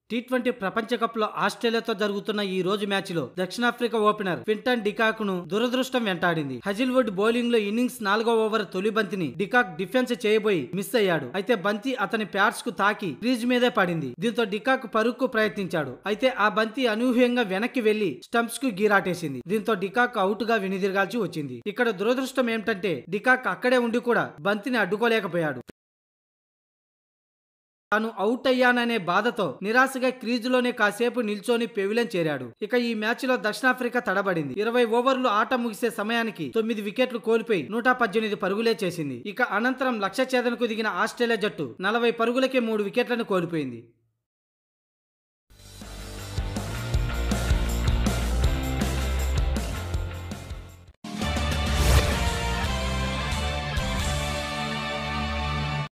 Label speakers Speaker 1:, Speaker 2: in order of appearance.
Speaker 1: T twenty ప్రపంచ cup లో ఆస్ట్రేలియాతో జరుగుతున్న ఈ రోజు మ్యాచ్ లో దక్షిణాఫ్రికా ఓపెనర్ క్వింటన్ డికాక్ ను దురదృష్టం వెంటాడింది హజిల్వుడ్ బౌలింగ్ లో ఇన్నింగ్స్ నాలుగో ఓవర్ తొలి బంతిని డికాక్ డిఫెన్స్ చేయబోయి మిస్ అయ్యాడు అయితే బంతి అతని ప్యాడ్స్ కు తాకి క్రీజ్ మీదే పడింది దీంతో డికాక్ పరుక్కు ప్రయత్నించాడు అయితే ఆ బంతి అనూహ్యంగా వెనక్కి వెళ్లి స్టంప్స్ కు గీరాటేసింది దీంతో డికాక్ అవుట్ గా వెనుదిరగాల్సి వచ్చింది ఇక్కడ దురదృష్టం ఏమిటంటే డికాక్ అక్కడే ఉండి కూడా బంతిని అడ్డుకోలేకపోయాడు తాను అవుట్ అయ్యాననే బాధతో నిరాశగా క్రీజులోనే కాసేపు నిల్చొని పెవిలెన్ చేరాడు ఇక ఈ మ్యాచ్ లో దక్షిణాఫ్రికా తడబడింది ఇరవై ఓవర్లు ఆట ముగిసే సమయానికి తొమ్మిది వికెట్లు కోల్పోయి నూట పద్దెనిమిది పరుగులే చేసింది ఇక అనంతరం లక్ష్య ఛేదనకు దిగిన ఆస్ట్రేలియా జట్టు నలభై పరుగులకే మూడు వికెట్లను కోల్పోయింది